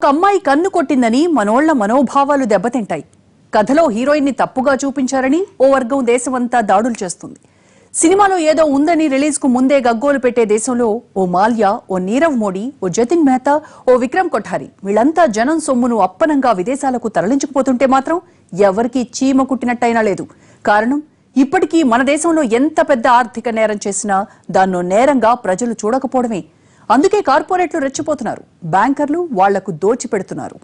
అమ్మాయి కన్ను కొట్టిందని మనోళ్ల మనోభావాలు దెబ్బతింటాయి కథలో హీరోయిన్ ని తప్పుగా చూపించారని ఓ వర్గం దేశమంతా దాడులు చేస్తుంది సినిమాలో ఏదో ఉందని రిలీజ్ కు ముందే గగ్గోలు పెట్టే దేశంలో ఓ మాల్యా ఓ నీరవ్ మోడీ ఓ జతిన్ మెహతా ఓ విక్రమ్ కొఠారి వీళ్ళంతా జనం సొమ్మును అప్పనంగా విదేశాలకు తరలించుకుపోతుంటే మాత్రం ఎవరికీ చీమ కుట్టినట్టయినా లేదు కారణం ఇప్పటికీ మన దేశంలో ఎంత పెద్ద ఆర్థిక నేరం చేసినా దాన్నో నేరంగా ప్రజలు చూడకపోవడమే అందుకే కార్పొరేట్లు రెచ్చిపోతున్నారు బ్యాంకర్లు వాళ్లకు దోచిపెడుతున్నారు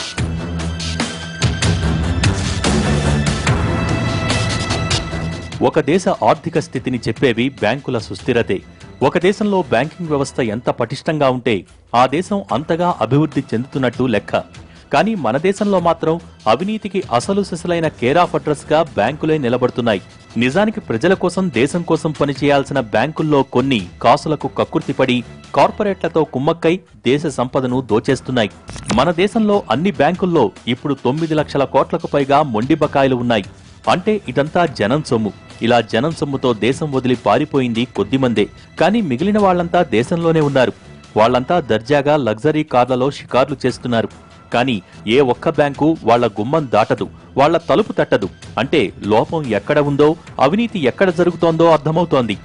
ఒక దేశ ఆర్థిక స్థితిని చెప్పేవి బ్యాంకుల సుస్థిరతే ఒక దేశంలో బ్యాంకింగ్ వ్యవస్థ ఎంత పటిష్టంగా ఉంటే ఆ దేశం అంతగా అభివృద్ధి చెందుతున్నట్టు లెక్క కానీ మన దేశంలో మాత్రం అవినీతికి అసలు సిసలైన కేర్ ఆఫ్ అడ్రస్ గా బ్యాంకులే నిలబడుతున్నాయి నిజానికి ప్రజల కోసం దేశం కోసం పనిచేయాల్సిన బ్యాంకుల్లో కొన్ని కాసులకు కక్కుర్తిపడి కార్పొరేట్లతో కుమ్మక్కై దేశ సంపదను దోచేస్తున్నాయి మన దేశంలో అన్ని బ్యాంకుల్లో ఇప్పుడు తొమ్మిది లక్షల కోట్లకు పైగా మొండి బకాయిలు ఉన్నాయి అంటే ఇదంతా జనం సొమ్ము ఇలా జనం సొమ్ముతో దేశం వదిలి పారిపోయింది కొద్దిమందే కానీ మిగిలిన వాళ్ళంతా దేశంలోనే ఉన్నారు వాళ్ళంతా దర్జాగా లగ్జరీ కార్లలో షికార్లు చేస్తున్నారు కానీ ఏ ఒక్క బ్యాంకు వాళ్ళ గుమ్మం దాటదు వాళ్ళ తలుపు తట్టదు అంటే లోపం ఎక్కడ ఉందో అవినీతి ఎక్కడ జరుగుతోందో అర్థమవుతోంది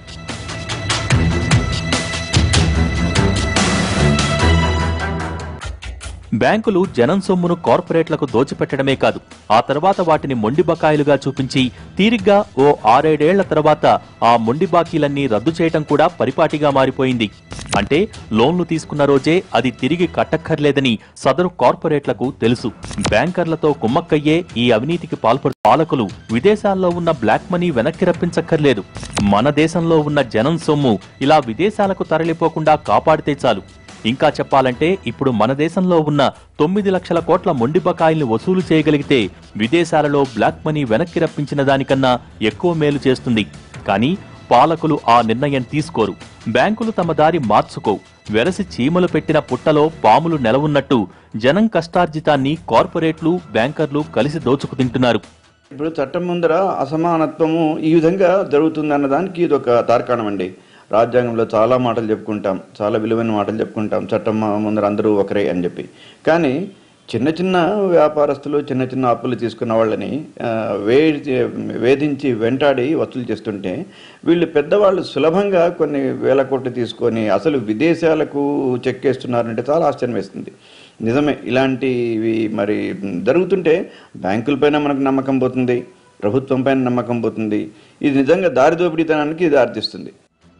బ్యాంకులు జనం సొమ్మును కార్పొరేట్లకు దోచిపెట్టడమే కాదు ఆ తర్వాత వాటిని మొండి బకాయిలుగా చూపించి తీరిగ్గా ఓ ఆరేడేళ్ల తర్వాత ఆ మొండి బాకీలన్నీ రద్దు చేయటం కూడా పరిపాటిగా మారిపోయింది అంటే లోన్లు తీసుకున్న రోజే అది తిరిగి కట్టక్కర్లేదని సదరు కార్పొరేట్లకు తెలుసు బ్యాంకర్లతో కుమ్మక్కయ్యే ఈ అవినీతికి పాల్పడు పాలకులు విదేశాల్లో ఉన్న బ్లాక్ మనీ వెనక్కి రప్పించక్కర్లేదు మన దేశంలో ఉన్న జనం సొమ్ము ఇలా విదేశాలకు తరలిపోకుండా కాపాడితే చాలు ఇంకా చెప్పాలంటే ఇప్పుడు మన దేశంలో ఉన్న తొమ్మిది లక్షల కోట్ల మొండి బకాయిల్ని వసూలు చేయగలిగితే విదేశాలలో బ్లాక్ మనీ వెనక్కి రప్పించిన దానికన్నా ఎక్కువ మేలు చేస్తుంది కానీ పాలకులు ఆ నిర్ణయం తీసుకోరు బ్యాంకులు తమ దారి మార్చుకో వెరసి చీమలు పెట్టిన పుట్టలో పాములు నెలవున్నట్టు జనం కష్టార్జితాన్ని కార్పొరేట్లు బ్యాంకర్లు కలిసి దోచుకు తింటున్నారు ఇప్పుడు చట్టం ముందర అసమానత్వము ఈ విధంగా జరుగుతుంది దానికి ఇది ఒక తార్కాణం అండి రాజ్యాంగంలో చాలా మాటలు చెప్పుకుంటాం చాలా విలువైన మాటలు చెప్పుకుంటాం చట్టం ముందర అందరూ ఒకరే అని చెప్పి కానీ చిన్న చిన్న వ్యాపారస్తులు చిన్న చిన్న అప్పులు తీసుకున్న వాళ్ళని ఆ, వేడి వేధించి వెంటాడి వసూలు చేస్తుంటే వీళ్ళు పెద్దవాళ్ళు సులభంగా కొన్ని వేల కోట్లు తీసుకొని అసలు విదేశాలకు చెక్కేస్తున్నారంటే చాలా ఆశ్చర్యం వేస్తుంది నిజమే ఇలాంటివి మరి జరుగుతుంటే బ్యాంకులపైన మనకు నమ్మకం పోతుంది ప్రభుత్వం పైన నమ్మకం పోతుంది ఇది నిజంగా దారిదోపిడీతనానికి ఇది దారితీస్తుంది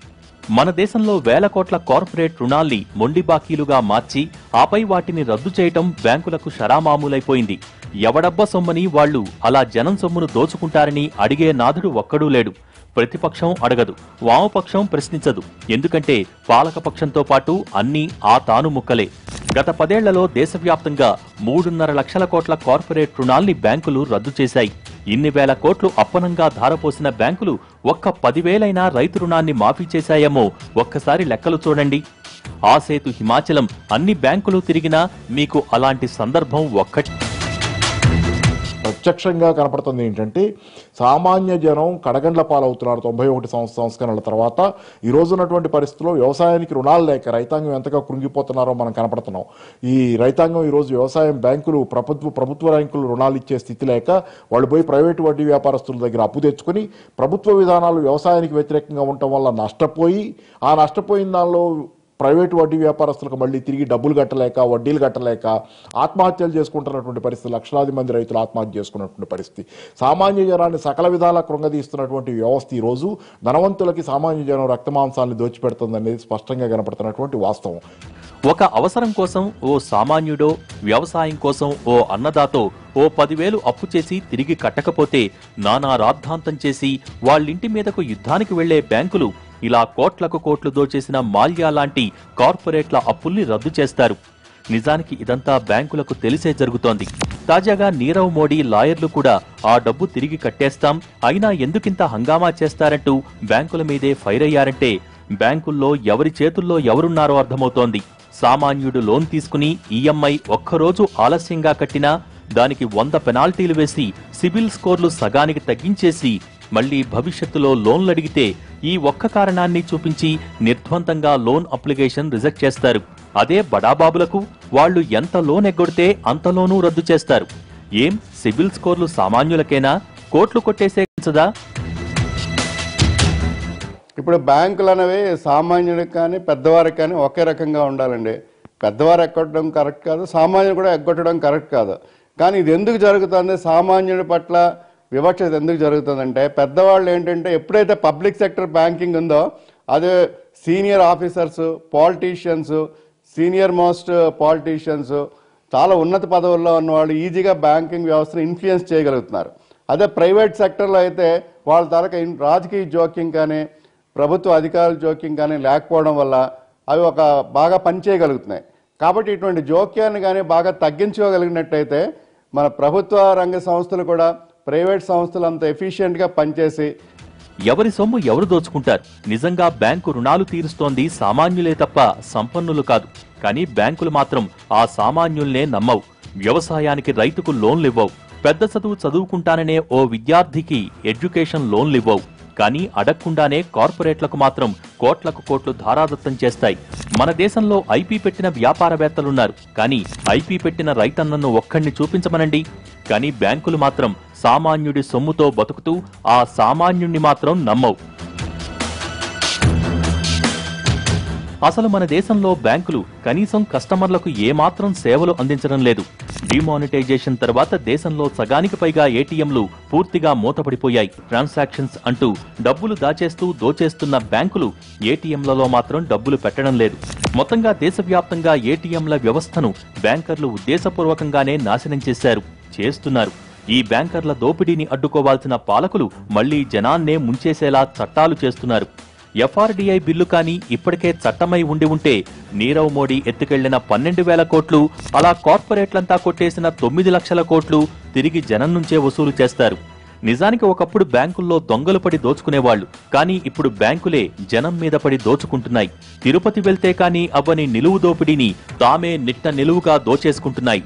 మన దేశంలో వేల కోట్ల కార్పొరేట్ రుణాల్ని మొండి బాకీలుగా మార్చి ఆపై వాటిని రద్దు చేయటం బ్యాంకులకు షరామామూలైపోయింది ఎవడబ్బ సొమ్మని వాళ్లు అలా జనం సొమ్మును దోచుకుంటారని అడిగే నాథుడు ఒక్కడూ లేడు ప్రతిపక్షం అడగదు వామపక్షం ప్రశ్నించదు ఎందుకంటే పాలకపక్షంతో పాటు అన్నీ ఆ తాను ముక్కలే గత పదేళ్లలో దేశవ్యాప్తంగా మూడున్నర లక్షల కోట్ల కార్పొరేట్ రుణాల్ని బ్యాంకులు రద్దు చేశాయి ఇన్ని వేల కోట్లు అప్పనంగా ధారపోసిన బ్యాంకులు ఒక్క పదివేలైనా రైతు రుణాన్ని మాఫీ చేశాయేమో ఒక్కసారి లెక్కలు చూడండి ఆ సేతు హిమాచలం అన్ని బ్యాంకులు తిరిగినా మీకు అలాంటి సందర్భం ఒక్కటి ప్రత్యక్షంగా కనపడుతుంది ఏంటంటే సామాన్య జనం కడగండ్ల పాలవుతున్నారు తొంభై ఒకటి సంవత్సర సంస్కరణల తర్వాత ఈ రోజు ఉన్నటువంటి పరిస్థితుల్లో వ్యవసాయానికి రుణాలు లేక రైతాంగం ఎంతగా కృంగిపోతున్నారో మనం కనపడుతున్నాం ఈ రైతాంగం ఈ రోజు వ్యవసాయం బ్యాంకులు ప్రభుత్వ ప్రభుత్వ బ్యాంకులు రుణాలు ఇచ్చే స్థితి లేక వాళ్ళు పోయి ప్రైవేటు వడ్డీ వ్యాపారస్తుల దగ్గర అప్పు తెచ్చుకొని ప్రభుత్వ విధానాలు వ్యవసాయానికి వ్యతిరేకంగా ఉండటం వల్ల నష్టపోయి ఆ నష్టపోయిన దానిలో ప్రైవేటు వడ్డీ వ్యాపారస్తులకు మళ్ళీ తిరిగి డబ్బులు కట్టలేక వడ్డీలు కట్టలేక ఆత్మహత్యలు చేసుకుంటున్నటువంటి పరిస్థితి లక్షలాది మంది రైతులు ఆత్మహత్య చేసుకున్నటువంటి పరిస్థితి సామాన్య జనాన్ని సకల విధాలా కృంగదీస్తున్నటువంటి వ్యవస్థ ఈ రోజు ధనవంతులకి సామాన్య జనం రక్తమాంసాన్ని దోచిపెడుతుంది అనేది స్పష్టంగా కనపడుతున్నటువంటి వాస్తవం ఒక అవసరం కోసం ఓ సామాన్యుడో వ్యవసాయం కోసం ఓ అన్నదాతో ఓ పదివేలు అప్పు చేసి తిరిగి కట్టకపోతే నానా రాద్ధాంతం చేసి వాళ్ళింటి మీదకు యుద్ధానికి వెళ్లే బ్యాంకులు ఇలా కోట్లకు కోట్లు దోచేసిన మాల్యా లాంటి కార్పొరేట్ల అప్పుల్ని రద్దు చేస్తారు నిజానికి ఇదంతా బ్యాంకులకు తెలిసే జరుగుతోంది తాజాగా నీరవ్ మోడీ లాయర్లు కూడా ఆ డబ్బు తిరిగి కట్టేస్తాం అయినా ఎందుకింత హంగామా చేస్తారంటూ బ్యాంకుల మీదే ఫైర్ అయ్యారంటే బ్యాంకుల్లో ఎవరి చేతుల్లో ఎవరున్నారో అర్థమవుతోంది సామాన్యుడు లోన్ తీసుకుని ఈఎంఐ ఒక్కరోజు ఆలస్యంగా కట్టినా దానికి వంద పెనాల్టీలు వేసి సిబిల్ స్కోర్లు సగానికి తగ్గించేసి మళ్ళీ భవిష్యత్తులో లోన్లు అడిగితే ఈ ఒక్క కారణాన్ని చూపించి నిర్ద్వంతంగా లోన్ అప్లికేషన్ రిజెక్ట్ చేస్తారు అదే బడాబాబులకు వాళ్ళు ఎంత లోన్ ఎగ్గొడితే అంత లోను రద్దు చేస్తారు ఏం సిబిల్ స్కోర్లు సామాన్యులకేనా కోట్లు కొట్టేసే కదా ఇప్పుడు బ్యాంకులు అనేవి సామాన్యుడికి కానీ పెద్దవారికి కానీ ఒకే రకంగా ఉండాలండి పెద్దవారు ఎగ్గొట్టడం కరెక్ట్ కాదు సామాన్యుడు కూడా ఎగ్గొట్టడం కరెక్ట్ కాదు కానీ ఇది ఎందుకు జరుగుతుంది సామాన్యుడి పట్ల వివక్షత ఎందుకు జరుగుతుందంటే పెద్దవాళ్ళు ఏంటంటే ఎప్పుడైతే పబ్లిక్ సెక్టర్ బ్యాంకింగ్ ఉందో అదే senior officers politicians senior most politicians చాలా ఉన్నత పదవుల్లో ఉన్నవాళ్ళు ఈజీగా బ్యాంకింగ్ వ్యవస్థను ఇన్ఫ్లుయెన్స్ చేయగలుగుతున్నారు అదే ప్రైవేట్ సెక్టర్లో అయితే వాళ్ళ తాలూకా ఇన్- రాజకీయ జోక్యం కానీ ప్రభుత్వ అధికారుల జోక్యం కానీ లేకపోవడం వల్ల అవి ఒక బాగా పనిచేయగలుగుతున్నాయి కాబట్టి ఇటువంటి జోక్యాన్ని కానీ బాగా తగ్గించుకోగలిగినట్టయితే మన ప్రభుత్వ రంగ సంస్థలు కూడా ప్రైవేట్ సంస్థలు అంత ఎఫిషియెంట్గా పనిచేసి ఎవరి సొమ్ము ఎవరు దోచుకుంటారు నిజంగా బ్యాంకు రుణాలు తీరుస్తోంది సామాన్యులే తప్ప సంపన్నులు కాదు కానీ బ్యాంకులు మాత్రం ఆ సామాన్యుల్నే నమ్మవు వ్యవసాయానికి రైతుకు లోన్లు ఇవ్వవు పెద్ద చదువు చదువుకుంటాననే ఓ విద్యార్థికి ఎడ్యుకేషన్ లోన్లు ఇవ్వవు కానీ అడగకుండానే కార్పొరేట్లకు మాత్రం కోట్లకు కోట్లు ధారాదత్తం చేస్తాయి మన దేశంలో ఐపీ పెట్టిన వ్యాపారవేత్తలున్నారు కానీ ఐపీ పెట్టిన రైతన్నను ఒక్కడిని చూపించమనండి కానీ బ్యాంకులు మాత్రం సామాన్యుడి సొమ్ముతో బతుకుతూ ఆ సామాన్యుణ్ణి మాత్రం నమ్మవు అసలు మన దేశంలో బ్యాంకులు కనీసం కస్టమర్లకు ఏమాత్రం సేవలు అందించడం లేదు డిమానిటైజేషన్ తర్వాత దేశంలో సగానికి పైగా ఏటీఎంలు పూర్తిగా మూతపడిపోయాయి ట్రాన్సాక్షన్స్ అంటూ డబ్బులు దాచేస్తూ దోచేస్తున్న బ్యాంకులు ఏటీఎంలలో మాత్రం డబ్బులు పెట్టడం లేదు మొత్తంగా దేశవ్యాప్తంగా ఏటీఎంల వ్యవస్థను బ్యాంకర్లు ఉద్దేశపూర్వకంగానే నాశనం చేశారు చేస్తున్నారు ఈ బ్యాంకర్ల దోపిడీని అడ్డుకోవాల్సిన పాలకులు మళ్లీ జనాన్నే ముంచేసేలా చట్టాలు చేస్తున్నారు ఎఫ్ఆర్డీఐ బిల్లు కానీ ఇప్పటికే చట్టమై ఉండి ఉంటే నీరవ్ మోడీ ఎత్తుకెళ్లిన పన్నెండు వేల కోట్లు అలా కార్పొరేట్లంతా కొట్టేసిన తొమ్మిది లక్షల కోట్లు తిరిగి జనం నుంచే వసూలు చేస్తారు నిజానికి ఒకప్పుడు బ్యాంకుల్లో దొంగలు పడి దోచుకునేవాళ్లు కానీ ఇప్పుడు బ్యాంకులే జనం మీద పడి దోచుకుంటున్నాయి తిరుపతి వెళ్తే కానీ అవ్వని నిలువు దోపిడీని తామే నిట్ట నిలువుగా దోచేసుకుంటున్నాయి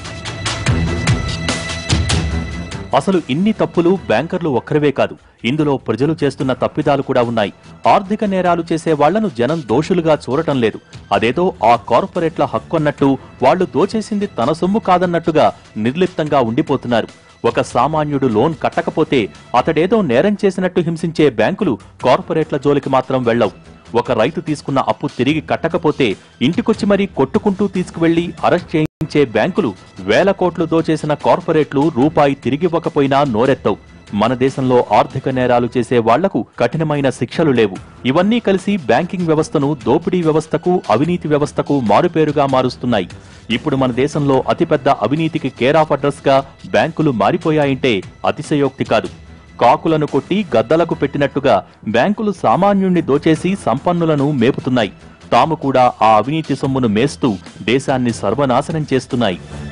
అసలు ఇన్ని తప్పులు బ్యాంకర్లు ఒక్కరివే కాదు ఇందులో ప్రజలు చేస్తున్న తప్పిదాలు కూడా ఉన్నాయి ఆర్థిక నేరాలు చేసే వాళ్లను జనం దోషులుగా చూడటం లేదు అదేదో ఆ కార్పొరేట్ల హక్కు అన్నట్టు వాళ్లు దోచేసింది తన సొమ్ము కాదన్నట్టుగా నిర్లిప్తంగా ఉండిపోతున్నారు ఒక సామాన్యుడు లోన్ కట్టకపోతే అతడేదో నేరం చేసినట్టు హింసించే బ్యాంకులు కార్పొరేట్ల జోలికి మాత్రం వెళ్లవు ఒక రైతు తీసుకున్న అప్పు తిరిగి కట్టకపోతే ఇంటికొచ్చి మరీ కొట్టుకుంటూ తీసుకువెళ్లి అరెస్ట్ చేయించే బ్యాంకులు వేల కోట్లు దోచేసిన కార్పొరేట్లు రూపాయి తిరిగివ్వకపోయినా నోరెత్తవు మన దేశంలో ఆర్థిక నేరాలు చేసే వాళ్లకు కఠినమైన శిక్షలు లేవు ఇవన్నీ కలిసి బ్యాంకింగ్ వ్యవస్థను దోపిడీ వ్యవస్థకు అవినీతి వ్యవస్థకు మారుపేరుగా మారుస్తున్నాయి ఇప్పుడు మన దేశంలో అతిపెద్ద అవినీతికి కేర్ ఆఫ్ అడ్రస్ గా బ్యాంకులు మారిపోయాయంటే అతిశయోక్తి కాదు కాకులను కొట్టి గద్దలకు పెట్టినట్టుగా బ్యాంకులు సామాన్యుణ్ణి దోచేసి సంపన్నులను మేపుతున్నాయి తాము కూడా ఆ అవినీతి సొమ్మును మేస్తూ దేశాన్ని సర్వనాశనం చేస్తున్నాయి